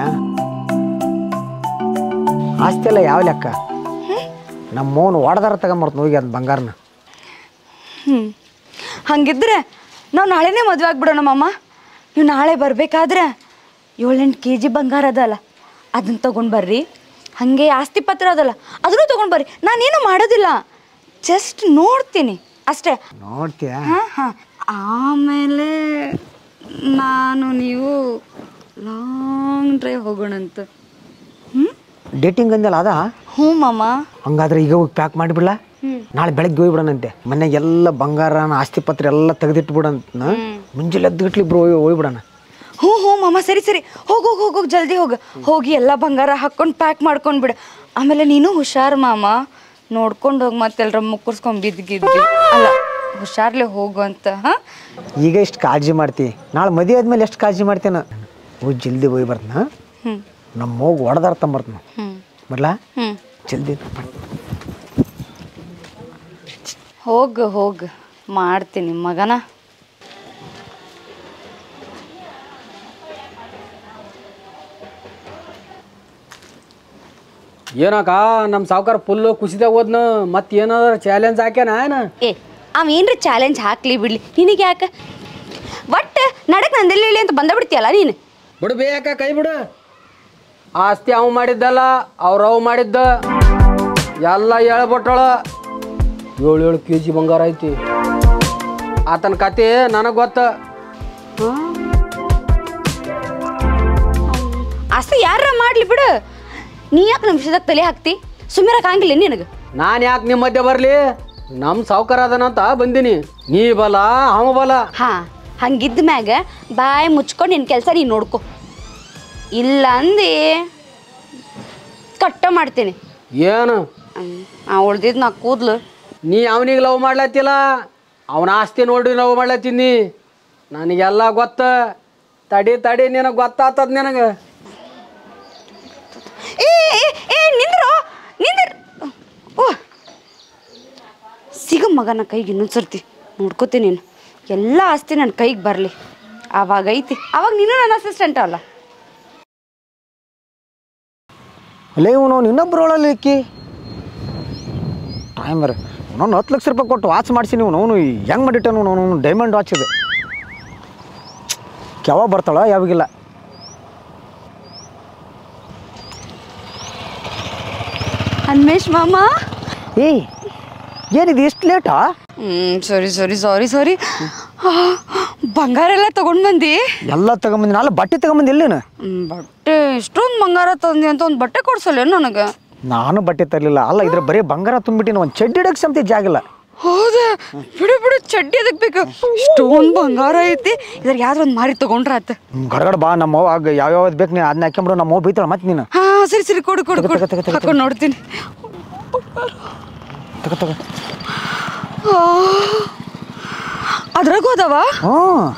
Speaker 4: ಆಸ್ತಿ ಎಲ್ಲ ಯಾವ ಲೆಕ್ಕ ನಮ್ಮ ಮೌನ ಹೊಡೆದಾರ ತಗೊಂಬರ್ತ ಹೋಗಿ ಅದು ಬಂಗಾರನ
Speaker 3: ಹ್ಞೂ ಹಂಗಿದ್ರೆ ನಾವು ನಾಳೆನೇ ಮದುವೆ ಆಗ್ಬಿಡೋಣ ಮಾಮ ನೀವು ನಾಳೆ ಬರಬೇಕಾದ್ರೆ ಏಳೆಂಟು ಕೆ ಜಿ ಬಂಗಾರ ಅದಲ್ಲ ಅದನ್ನ ತೊಗೊಂಡು ಬರ್ರಿ ಹಾಗೆ ಆಸ್ತಿ ಪತ್ರ ಅದಲ್ಲ ಅದನ್ನು ತೊಗೊಂಡು ಬರ್ರಿ ನಾನೇನು ಮಾಡೋದಿಲ್ಲ ಜಸ್ಟ್ ನೋಡ್ತೀನಿ ಅಷ್ಟೇ
Speaker 4: ನೋಡ್ತೀಯ
Speaker 3: ಹಾಂ ಹಾಂ ಆಮೇಲೆ ನಾನು ನೀವು ಲಾಂಗ್ ಡ್ರೈವ್ ಹೋಗೋಣಂತ ಹ್ಞೂ
Speaker 4: ಡೇಟಿಂಗ್ ಅಂದಲ್ಲ ಅದ
Speaker 3: ಹ್ಞೂ ಮಾಮ
Speaker 4: ಹಂಗಾದ್ರೆ ಈಗ ಹೋಗಿ ಪ್ಯಾಕ್ ಮಾಡಿಬಿಡ್ಲ ನಾಳೆ ಬೆಳಗ್ಗೆ ಹೋಗ್ಬಿಡೋಣಂತೆ ಮನೆಗೆ ಎಲ್ಲ ಬಂಗಾರನ ಆಸ್ತಿ ಪತ್ರ ಎಲ್ಲ ತೆಗೆದಿಟ್ಬಿಡಂತ ಮುಂಜಾನೆ ಎದ್ದುಗಟ್ಲಿ ಇಬ್ರು ಹೋಗಿ ಹೋಗ್ಬಿಡೋಣ
Speaker 3: ಹ್ಞೂ ಹ್ಞೂ ಮಾಮ ಸರಿ ಸರಿ ಹೋಗು ಹೋಗು ಹೋಗು ಜಲ್ದಿ ಹೋಗು ಹೋಗಿ ಎಲ್ಲ ಬಂಗಾರ ಹಾಕ್ಕೊಂಡು ಪ್ಯಾಕ್ ಮಾಡ್ಕೊಂಡು ಬಿಡು ಆಮೇಲೆ ನೀನು ಹುಷಾರು ಮಾಮ ನೋಡ್ಕೊಂಡು ಹೋಗಿ ಮತ್ತೆಲ್ರ ಮುಕ್ಕರ್ಸ್ಕೊಂಡು ಬಿದ್ದಿದ್ದಿ ಅಲ್ಲ ಹುಷಾರ್ಲೆ ಹೋಗು ಅಂತ ಹಾಂ
Speaker 4: ಈಗ ಇಷ್ಟು ಕಾಳಜಿ ಮಾಡ್ತಿ ನಾಳೆ ಮದುವೆ ಆದ್ಮೇಲೆ ಎಷ್ಟು ಕಾಳಜಿ ಮಾಡ್ತೇನೆ ಹೋಗಿ ಜಲ್ದಿ ಹೋಗಿ ಬರ್ತೀನಿ
Speaker 3: ಹ್ಞೂ
Speaker 4: ನಮ್ಮ ಹೋಗಿ ಹೊಡೆದಾರ ತಂಬರ್ತೀನಿ
Speaker 3: ಹ್ಞೂ
Speaker 4: ಬರ್ಲಾ
Speaker 3: ಹ್ಞೂ
Speaker 4: ಜಲ್ದಿ
Speaker 3: ಹೋಗು ಹೋಗು ಮಾಡ್ತೀನಿ ಮಗನ
Speaker 6: ಏನಕ್ಕ ನಮ್ಮ ಸಾವುಕಾರ ಫುಲ್ಲು ಖುಷಿದಾಗ ಹೋದ್ನ ಮತ್ತೆ ಏನಾದ್ರು ಚಾಲೆಂಜ್ ಹಾಕ್ಯಾನ ಏನ
Speaker 3: ಏ ಅವ ಏನ್ರ ಚಾಲೆಂಜ್ ಹಾಕ್ಲಿ ಬಿಡ್ಲಿ ನಿನಗೆ ಯಾಕೆ ಒಟ್ಟು ನಡಕ್ ನಂದೆಲ್ಲಿ ಹೇಳಿ ಅಂತ ಬಂದ ಬಿಡ್ತೀಯಲ್ಲ ನೀನು
Speaker 6: ಬಿಡು ಬೇಕ ಕೈ ಬಿಡು ಆಸ್ತಿ ಅವ್ ಮಾಡಿದ್ದಲ್ಲ ಅವ್ರ ಅವ್ ಮಾಡಿದ್ದ ಎಲ್ಲ ಹೇಳ್ಬಿಟ್ಟಳ ಏಳು ಏಳು ಕೆ ಜಿ ಬಂಗಾರ ಐತಿ ಆತನ ಕತೆ ನನಗೆ ಗೊತ್ತ
Speaker 3: ಅಸ್ತಿ ಯಾರ ಮಾಡ್ಲಿ ಬಿಡು ನೀ ಯಾಕೆ ನಮ್ಮ ವಿಷಯದಾಗ ತಲೆ ಹಾಕ್ತಿ ಸುಮ್ಮಿರಕ್ಕೆ ಹಂಗಿಲ್ಲ ನಿನಗೆ
Speaker 6: ನಾನು ಯಾಕೆ ನಿಮ್ಮ ಮಧ್ಯೆ ಬರಲಿ ನಮ್ಮ ಸಾವುಕಾರ ಅದನಂತ ಬಂದೀನಿ ನೀ ಬಲ ಅವ ಬಲ
Speaker 3: ಹಾ ಹಂಗಿದ್ದ ಮ್ಯಾಗ ಬಾಯಿ ಮುಚ್ಕೊಂಡು ನಿನ್ನ ಕೆಲಸ ನೀನು ನೋಡ್ಕೊ ಇಲ್ಲ ಅಂದು ಕಟ್ಟ ಮಾಡ್ತೀನಿ
Speaker 6: ಏನು
Speaker 3: ಆ ಉಳ್ದಿದ್ದು ನಾ ಕೂದ್ಲು
Speaker 6: ನೀ ಅವನಿಗೆ ಲವ್ ಮಾಡ್ಲತ್ತಿಲ್ಲ ಅವನ ಆಸ್ತಿ ನೋಡಿ ಲವ್ ಮಾಡ್ಲತ್ತೀನಿ ನನಗೆಲ್ಲ ಗೊತ್ತ ತಡಿ ತಡಿ ನಿನಗೆ ಗೊತ್ತಾತದ ನಿನಗೆ
Speaker 3: ಏ ಏ, ಏ ನಿಂದ್ರು ನಿಂದ್ರ ಓ ಸಿಗ ಮಗನ ಕೈಗೆ ಇನ್ನೊಂದು ಸರ್ತಿ ನೋಡ್ಕೋತೀನಿ ನೀನು ಎಲ್ಲ ಆಸ್ತಿ ನನ್ನ ಕೈಗೆ ಬರಲಿ ಆವಾಗ ಐತಿ ಆವಾಗ ನೀನು ನನ್ನ ಅಸಿಸ್ಟೆಂಟ್ ಅಲ್ಲ
Speaker 4: ಅಲ್ಲೇ ಇವನು ಇನ್ನೊಬ್ರು ಒಳಲ್ಲಿ ಇಕ್ಕಿ ಟೈಮರ್ ಅವನು ಹತ್ತು ಲಕ್ಷ ರೂಪಾಯಿ ಕೊಟ್ಟು ವಾಚ್ ಮಾಡಿಸಿ ನೀವು ಅವನು ಹೆಂಗೆ ಮಾಡಿಟ್ಟನು ಅವನು ಡೈಮಂಡ್ ವಾಚ್ ಇದೆ ಯಾವಾಗ ಬರ್ತಾಳ ಯಾವಾಗಿಲ್ಲ
Speaker 3: ಅನ್ಮೇಶ್ ಮಾಮ
Speaker 4: ಏಯ್ ಏನಿದು ಎಷ್ಟು ಲೇಟಾ
Speaker 3: ಹ್ಮ್ ಸಾರಿ ಸಾರಿ ಸಾರಿ ಸಾರಿ ಬಂಗಾರ ಎಲ್ಲ ತಗೊಂಡ್ ಬಂದಿ
Speaker 4: ಎಲ್ಲ ತಗೊಂಬಂದಿನ ಅಲ್ಲ ಬಟ್ಟೆ ತಗೊಂಬಂದಿ ಎಲ್ಲಿನ
Speaker 3: ಹ್ಮ್, ಬಟ್ಟೆ ಇಷ್ಟೊಂದು ಬಂಗಾರ ತಂದಿ ಅಂತ ಒಂದು ಬಟ್ಟೆ ಕೊಡ್ಸಲ್ಲ ನನಗೆ
Speaker 4: ನಾನು ಬಟ್ಟೆ ತರಲಿಲ್ಲ ಅಲ್ಲ ಇದ್ರ ಬರೀ ಬಂಗಾರ ತುಂಬಿಟ್ಟಿನ ಒಂದು ಚಡ್ಡಿ ಇಡಕ್ಕೆ ಸಮೇತ ಜಾಗಿಲ್ಲ
Speaker 3: ಹೌದಾ ಬಿಡು ಬಿಡು ಚಡ್ಡಿ ಅದಕ್ಕೆ ಬೇಕು ಇಷ್ಟೊಂದು ಬಂಗಾರ ಐತಿ ಇದ್ರ ಯಾವ್ದ್ರ ಒಂದು ಮಾರಿ ತಗೊಂಡ್ರ ಆತ
Speaker 4: ಗಡಗಡ ಬಾ ನಮ್ಮ ಅವ್ವ ಆಗ ಯಾವ್ಯಾವ್ದು ಬೇಕು ನೀನು ಅದನ್ನ ಹಾಕ್ಯಂಬಿಡು ನಮ್ಮ ಅವ್ವ ಬೈತಾಳ ಮತ್ತೆ ನೀನು
Speaker 3: ಹಾ ಸರಿ ಸರಿ ಕೊಡು ಕೊಡು ಕೊಡು
Speaker 4: ತಗೋ, ತಗೋ, ತಗೋ,
Speaker 3: ಹಾಕೊಂಡು ನೋಡ್ತೀನಿ
Speaker 4: ತಗೋ ತಗೋ
Speaker 3: ಆ, ಅದ್ರಾಗ ಹೋದವ
Speaker 4: ಹ್ಞೂ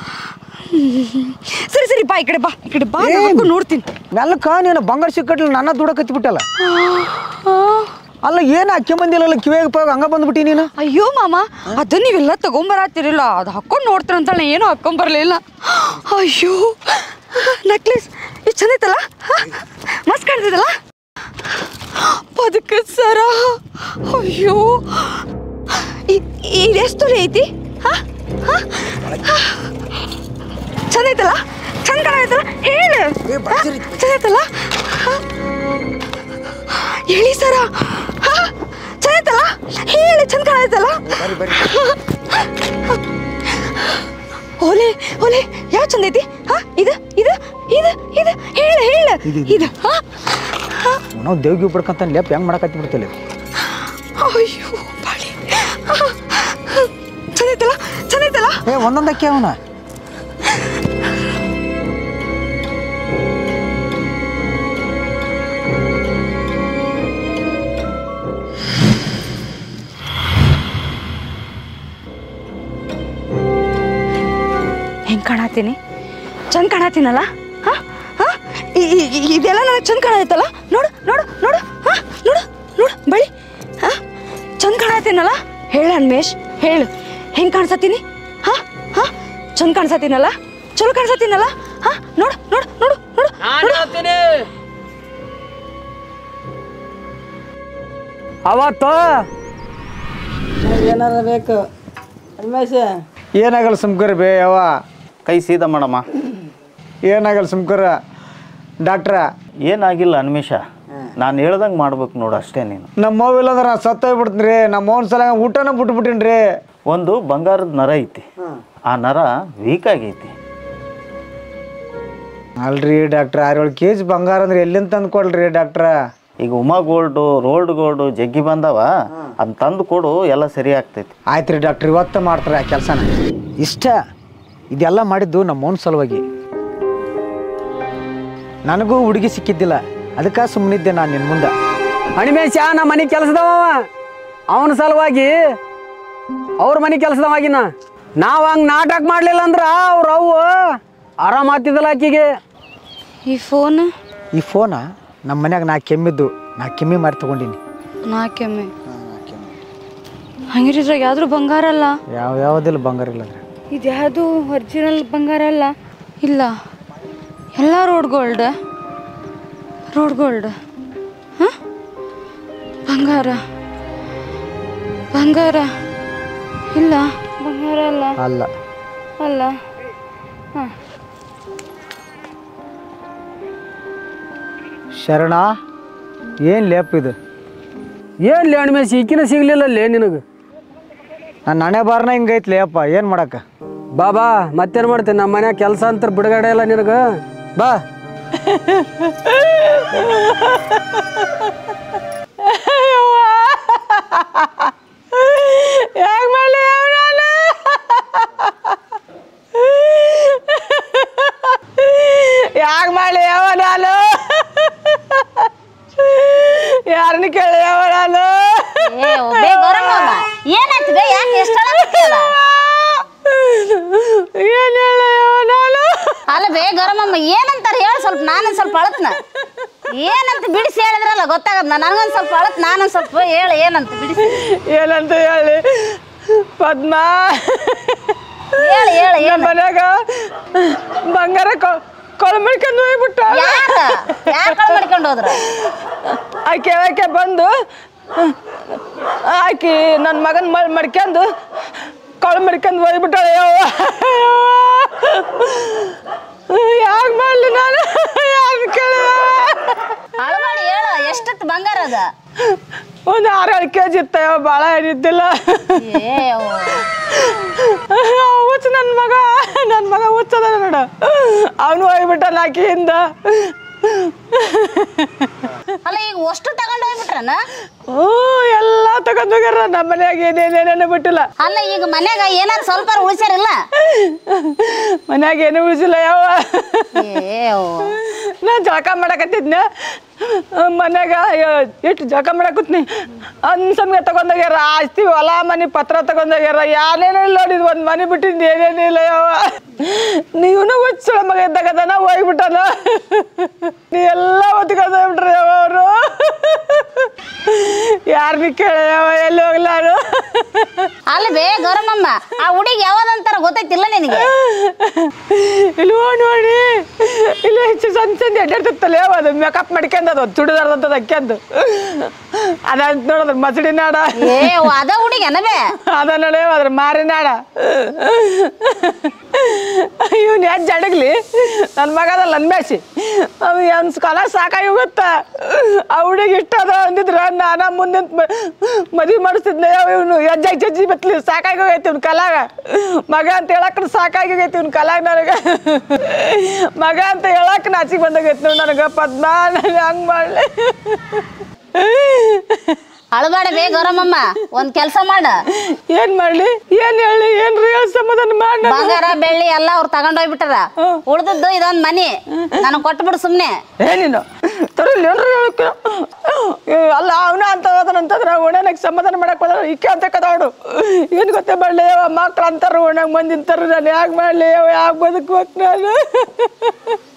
Speaker 3: ಸರಿ ಸರಿ ಬಾ ಈ ಕಡೆ ಬಾ ಈ ಕಡೆ ಬಾ ನಾನ್ ಹಾಕೊಂಡ್ ನೋಡ್ತೀನಿ
Speaker 4: ಮೆಲ್ಲಕ ನೀನು ಬಂಗಾರ ಸಿಕ್ಕಟ್ಲಿ ನನ್ನ ದುಡಕತ್ತಿಬಿಟ್ಟಲ್ಲ ಅಲ್ಲ ಏನು ಹಾಕ್ಯಂಬಂದಿಲ್ಲ ಕಿವಿಯಾಗ ಪಾಗ ಹಂಗ ಬಂದ್ಬಿಟ್ಟಿ ನೀನು
Speaker 3: ಅಯ್ಯೋ ಮಾಮ ಅದನ್ನ ನೀವೆಲ್ಲ ತಗೊಂಬರತ್ತಿರಲ್ಲ ಅದು ಹಾಕೊಂಡು ನೋಡ್ತೀರ ಅಂತ ಏನೂ ಹಾಕೊಂಬರ್ಲಿಲ್ಲ ಅಯ್ಯೋ ನೆಕ್ಲೆಸ್ ಇದು ಚಂದ ಐತಲ್ಲ ಹ? ಮಸ್ತ್ ಕಾಣ್ತಿದಲ್ಲ ಪದಕ ಸರ ಅಯ್ಯೋ ಇದೆಷ್ಟು ತೊಲೆ ಐತಿ ಹ? ಹ? ಚಂದ ಐತಲ್ಲ ಚಂದ ಕಾಣೈತಲ್ಲ ಹೇಳು ಹ? ಚಂದ ಐತಲ್ಲ ಹ? ಹೇಳಿ ಸರ ಹ? ಚಂದ ಐತಲ್ಲ ಹೇಳಿ ಚಂದ ಕಾಣೈತಲ್ಲ ಓಲೆ ಓಲೆ ಯಾವ ಚಂದ ಐತಿ ಹ ಇದು ಇದು ಇದು ಇದು ಹೇಳ ಹೇಳ ಇದು ಹ
Speaker 4: ನಾವು ದೇವ್ಗಿ ಬಿಡ್ಕಂತ ಲೆಪ್ ಹೆಂಗ್ ಮಾಡಕತ್ತಿ ಬಿಡ್ತಿಲ್ಲ
Speaker 3: ಅಯ್ಯೋ ಬಾಳಿ ಚಂದ ಐತಲ್ಲ ಚಂದ ಐತಲ್ಲ
Speaker 4: ಏ ಒಂದೊಂದಕ್ಕೆ ಅವನ
Speaker 3: ಹೆಂಗ್ ಕಾಣತ್ತೀನಿ ಚಂದ ಕಾಣತ್ತೀನಲ್ಲ ಹ ಹ ಇ- ಇ- ಇ- ಇದೆಲ್ಲ ನನಗೆ ಚಂದ ಕಾಣತ್ತಲ್ಲ ನೋಡು ನೋಡು ನೋಡು ಹ ನೋಡು ನೋಡು ಬಳಿ ಹ ಚಂದ ಕಾಣತ್ತೀನಲ್ಲ ಹೇಳು ಅನ್ಮೇಶ್ ಹೇಳು ಹೆಂಗ್ ಕಾಣಿಸತ್ತೀನಿ ಹ ಹ ಚಂದ ಕಾಣಿಸತ್ತೀನಲ್ಲ ಚಲೋ ಕಾಣಿಸತ್ತೀನಲ್ಲ ಹ ನೋಡು ನೋಡು ನೋಡು ನೋಡು
Speaker 6: ನಾನು ಹೇಳ್ತೀನಿ ಅವತ್ತು
Speaker 5: ಏನಾರ ಬೇಕು ರಮೇಶ
Speaker 4: ಏನಾಗಲ್ಲ ಸುಮ್ಕರ್ ಬೇ ಯವ್ವ
Speaker 7: ಕೈ ಸೀದಾ ಮಾಡಮ್ಮ
Speaker 4: ಏನಾಗಲ್ಲ ಸುಮ್ಕರ ಡಾಕ್ಟ್ರ
Speaker 7: ಏನಾಗಿಲ್ಲ ಅನ್ಮೇಷ ನಾನು ಹೇಳ್ದಂಗೆ ಮಾಡ್ಬೇಕು ನೋಡು ಅಷ್ಟೇ ನೀನು
Speaker 4: ನಮ್ಮ ಅವ್ವ ಇಲ್ಲಂದ್ರೆ ನಾ ಸತ್ತೋಗ್ಬಿಡ್ತೀನಿ ರೀ ನಮ್ಮ ಅವ್ನ ಸಲ ಊಟನ ಬಿಟ್ಬಿಟ್ಟಿನಿ ರೀ
Speaker 7: ಒಂದು ಬಂಗಾರದ ನರ ಐತಿ ಆ ನರ ವೀಕ್ ಆಗೈತಿ
Speaker 4: ಅಲ್ರಿ ಡಾಕ್ಟ್ರ ಆರೇಳು ಕೆ ಜಿ ಬಂಗಾರ ಅಂದ್ರೆ ಎಲ್ಲಿಂದ ತಂದು ಕೊಡ್ರಿ ಡಾಕ್ಟ್ರ
Speaker 7: ಈಗ ಉಮಾ ಗೋಲ್ಡು ರೋಲ್ಡ್ ಗೋಲ್ಡು ಜಗ್ಗಿ ಬಂದವ ಅದನ್ನ ತಂದು ಕೊಡು ಎಲ್ಲ ಸರಿ ಆಗ್ತೈತಿ
Speaker 4: ಆಯ್ತು ರೀ ಡಾಕ್ಟ್ರ್ ಇವತ್ತು ಮಾಡ್ತಾರೆ ಆ ಕೆಲಸನ ಇಷ್ಟ ಇದೆಲ್ಲ ಮಾಡಿದ್ದು ನಮ್ಮ ಅವ್ನ ಸಲುವಾಗಿ ನನಗೂ ಹುಡುಗಿ ಸಿಕ್ಕಿದ್ದಿಲ್ಲ ಅದಕ್ಕೆ ಸುಮ್ಮನಿದ್ದೆ ನಾನು ನಿನ್ನ ಮುಂದೆ
Speaker 6: ಹಣಿಮೇಶ ನಮ್ಮ ಮನೆ ಕೆಲಸದವ ಅವನ ಸಲುವಾಗಿ ಅವ್ರ ಮನೆ ಕೆಲಸದವಾಗಿನ ನಾವು ಹಂಗೆ ನಾಟಕ ಮಾಡಲಿಲ್ಲ ಅಂದ್ರೆ ಅವ್ರ ಅವು ಆರಾಮ ಆಗ್ತಿದ್ದಲ್ಲ ಆಕಿಗೆ
Speaker 3: ಈ ಫೋನ್
Speaker 4: ಈ ಫೋನ ನಮ್ಮ ಮನ್ಯಾಗ ನಾ ಕೆಮ್ಮಿದ್ದು ನಾ ಕೆಮ್ಮಿ ಮಾಡಿ ತೊಗೊಂಡಿನಿ
Speaker 3: ನಾಕೆಮ್ಮೆ ಹಂಗಿರಿದ್ರಾಗ ಯಾವ್ದು ಬಂಗಾರ ಅಲ್ಲ
Speaker 6: ಯಾವ ಯಾವುದಿಲ್ಲ ಬಂಗಾರ ಇಲ್ಲ ಅದ್ರಾಗ
Speaker 3: ಇದ್ಯಾವುದು ಒರಿಜಿನಲ್ ಬಂಗಾರ ಅಲ್ಲ ಇಲ್ಲ ಎಲ್ಲ ರೋಡ್ ಗೋಲ್ಡ್ ರೋಡ್ ಗೋಲ್ಡ್ ಹಾಂ ಬಂಗಾರ ಬಂಗಾರ ಇಲ್ಲ ಬಂಗಾರ ಅಲ್ಲ
Speaker 6: ಅಲ್ಲ
Speaker 3: ಅಲ್ಲ ಹಾಂ
Speaker 6: ಶರಣ ಏನು ಲೇಪ್ ಇದು ಏನು ಲೇ ಅಣ್ಮೆ ಸಿಕ್ಕಿನ ಸಿಗ್ಲಿಲ್ಲ ಲೇ ನಿನಗೆ ನನ್ನ ಹಣೆ ಬಾರ್ನ ಹಿಂಗೈತಿ ಲೇಪ್ಪ ಏನು ಮಾಡಕ್ಕ ಬಾ ಬಾ ಮತ್ತೇನು ಮಾಡ್ತೀನಿ ನಮ್ಮ ಮನ್ಯಾಗ ಕೆಲಸ ಅಂತ ಬಿಡುಗಡೆ ಇಲ್ಲ ನಿನಗೆ ಬಾ
Speaker 5: ಯಾಕೆ ಮಾಡಲಿ ನಾನು ಯಾಕೆ ಮಾಡಲಿ ಯಾವ ನಾನು ಯಾರನ್ನ ಕೇಳಿ ಯಾವ ನಾನು
Speaker 2: ಏ ಒಬ್ಬೇ ಗೌರಮ್ಮ ಏನಾಯ್ತು ಬೇ ಯಾಕೆ ಎಷ್ಟು
Speaker 5: ಏನು ಹೇಳ ಯಾವ ನಾನು
Speaker 2: ಅಲ್ಲ ಬೇ ಗೌರಮ್ಮ ಏನಂತಾರ ಹೇಳ ಸ್ವಲ್ಪ ನಾನೊಂದ್ ಸ್ವಲ್ಪ ಅಳತ್ನ ಏನಂತ ಬಿಡಿಸಿ ಹೇಳಿದ್ರಲ್ಲ ಗೊತ್ತಾಗದ್ ನನಗೊಂದ್ ಸ್ವಲ್ಪ ಅಳತ್ ನಾನೊಂದ್ ಸ್ವಲ್ಪ ಹೇಳ ಏನಂತ ಬಿಡಿಸಿ
Speaker 5: ಏನಂತ ಹೇಳಿ ಪದ್ಮ
Speaker 2: ಹೇಳ ಹೇಳ
Speaker 5: ನಮ್ಮ
Speaker 2: ಏನು
Speaker 5: ಮನ್ಯಾಗ ಬಂಗಾರ ಕೊಳ ಮಾಡ್ಕೊಂಡು ಹೋಗ್ಬಿಟ್ಟ
Speaker 2: ಯಾರ ಯಾರ ಕಳ್ ಮಾಡ್ಕೊಂಡು ಹೋದ್ರ
Speaker 5: ಆಕೆ ಆಕೆ ಬಂದು ಆಕಿ ನನ್ನ ಮಗನ ಮಳ್ ಮಡ್ಕೊಂಡು ಕೊಳ ಮಡ್ಕೊಂಡು ಹೋಗ್ಬಿಟ್ಟಾಳೆ ಯವ್ವ ಯಾಕೆ ಮಾಡಲಿ ನಾನು ಯಾರು ಕೇಳ
Speaker 2: ಅಳಬಾಡಿ ಹೇಳ ಎಷ್ಟತ್ತು ಬಂಗಾರ ಅದ
Speaker 5: ಒಂದು ಆರು ಏಳು ಕೆ ಜಿ ಇತ್ತ ಯಾವ ಭಾಳ ಏನಿದ್ದಿಲ್ಲ
Speaker 2: ಏ ಅವ್ವ.
Speaker 5: ಹುಚ್ಚ ನನ್ನ ಮಗ ನನ್ನ ಮಗ ಹುಚ್ಚದ ನೋಡ ಅವನು ಹೋಗ್ಬಿಟ್ಟ ಆಕಿಯಿಂದ
Speaker 2: ಅಲ್ಲ ಈಗ ಅಷ್ಟು ತಗೊಂಡು ಹೋಗ್ಬಿಟ್ರನ
Speaker 5: ಹ್ಞೂ ಎಲ್ಲ ತಗೊಂಡ್ ಹೋಗ್ಯಾರ ನಮ್ಮ ಮನ್ಯಾಗ ಏನೇನೇನೇನು ಬಿಟ್ಟಿಲ್ಲ
Speaker 2: ಅಲ್ಲ ಈಗ ಮನ್ಯಾಗ ಏನಾದ್ರು ಸ್ವಲ್ಪ ಉಳಿಸ್ಯಾರಿಲ್ಲ
Speaker 5: ಮನ್ಯಾಗ ಏನು ಉಳಿಸಿಲ್ಲ ಯಾವ
Speaker 2: ಏ ಅವ್ವ.
Speaker 5: ನಾ ಜಳಕ ಮಾಡಕತ್ತಿದ್ನ ಮನ್ಯಾಗ ಎಷ್ಟು ಜಳಕ ಮಾಡಕತ್ನಿ ಅನ್ಸಮ್ಗೆ ತಗೊಂಡೋಗ್ಯಾರ ಆಸ್ತಿ ಹೊಲ ಮನೆ ಪತ್ರ ತಗೊಂಡೋಗ್ಯಾರ ಯಾನೇನು ಇಲ್ಲ ನೋಡಿದ್ ಒಂದು ಮನೆ ಬಿಟ್ಟಿದ್ದು ಏನೇನು ಇಲ್ಲ ಯಾವ ನೀವನು ಹುಚ್ಚಳ ಮಗ ಇದ್ದಾಗದನ ಹೋಗ್ಬಿಟ್ಟನ ನೀ ಎಲ್ಲ ಒತ್ಕೊಂಡು ಹೋಗ್ಬಿಟ್ರಿ ಯಾವ ಅವರು ಯಾರನ್ನ ಕೇಳ ಯಾವ ಎಲ್ಲಿ ಹೋಗ್ಲಾರು
Speaker 2: ಅಲ್ಲ ಬೇ ಗೌರಮ್ಮಮ್ಮ ಆ ಹುಡುಗಿ ಯಾವ್ದಂತಾರ ಗೊತ್ತೈತಿಲ್ಲ ನಿನಗೆ
Speaker 5: ಇಲ್ಲಿ ನೋಡಿ ನೋಡಿ ಇಲ್ಲಿ ಹೆಚ್ಚು ಸಣ್ಣ ಸಣ್ಣ ಎಡ್ಡಾಡ್ತಿತ್ತಲ್ಲ ಯಾವ ಅದು ಮೇಕಪ್ ಮಾಡ್ಕೊಂಡು ಅದು ಚುಡಿದಾರ್ದಂತದ ಅಕ್ಕೆಂದು ಅದಂತ ನೋಡಿದ್ರೆ ಮಸಡಿ ನಾಡ
Speaker 2: ಏ ಅವ್ವ, ಅದ ಹುಡುಗಿ ಅನಬೇ
Speaker 5: ಅದ ನೋಡಿ ಅದ್ರ ಮಾರಿ ನಾಡ ಇವನ್ ಯಾಕೆ ಜಡಗ್ಲಿ ನನ್ನ ಮಗ ಅದ ಲನ್ಮೇಸಿ ಅವ್ ಅವ್ನ ಕಾಲ ಸಾಕಾಗಿ ಹೋಗುತ್ತ ಆ ಹುಡುಗಿ ಇಷ್ಟ ಅದ ಅಂದಿದ್ರ ನಾನ ಮುಂದೆ ಮದ್ವಿ ಮಾಡಿಸ್ತಿದ್ನ ಇವನು ಹೆಜ್ಜಾಗಿ ಜಜ್ಜಿ ಬತ್ಲಿ ಸಾಕಾಗಿ ಹೋಗೈತಿ ಇವ್ನ ಕಲಾಗ ಮಗ ಅಂತ ಹೇಳಕ್ ಸಾಕಾಗಿ ಹೋಗೈತಿ ಇವ್ನ ಕಲಾಗ ನನಗೆ ಮಗ ಅಂತ ಹೇಳಕ್ ನಾಚಿಗೆ ಬಂದಾಗೈತಿ ನೋಡಿ ನನಗೆ ಪದ್ಮ ನಾನು ಹಂಗೆ ಮಾಡಲಿ
Speaker 2: ಅಳಬಾಡ ಬೇ ಗೌರಮ್ಮಮ್ಮ ಒಂದ್ ಕೆಲ್ಸ ಮಾಡ
Speaker 5: ಏನ್ ಮಾಡ್ಲಿ ಏನ್ ಹೇಳಿ ಏನ್ ಹೇಳ ಸಮಾಧಾನ ಮಾಡ
Speaker 2: ಬಂಗಾರ ಬೆಳ್ಳಿ ಎಲ್ಲ ಅವ್ರು ತಗೊಂಡ್ ಹೋಗ್ಬಿಟ್ಟಾರ ಉಳ್ದದ್ದು ಇದೊಂದ್ ಮನಿ ನನಗ್ ಕೊಟ್ಬಿಡು ಸುಮ್ನೆ
Speaker 5: ಏನಿಲ್ಲ ತರಲಿ ಏನ್ರಿ ಹೇಳಕ್ಕೆ ಏ, ಅಲ್ಲ ಅವನ ಅಂತ ಹೋದನಂತಂದ್ರೆ ಓಣ್ಯಾನಾಗ ಸಮಾಧಾನ ಮಾಡಕ್ ಹೋದ ಇಕ್ಕೆ ಅಂತ ಕದಾಡು ಏನ್ ಗೊತ್ತೇ ಮಾಡ್ಲಿ ಯಾವ ಮಕ್ಳು ಅಂತಾರ ಓಣ್ಯಾಗ ಮಂದಿ ಅಂತಾರ ನಾನು ಯಾಕೆ ಮಾಡ್ಲಿ ಯಾವ ಯಾಕೆ ಬದುಕ್ಬೇಕು ನಾನು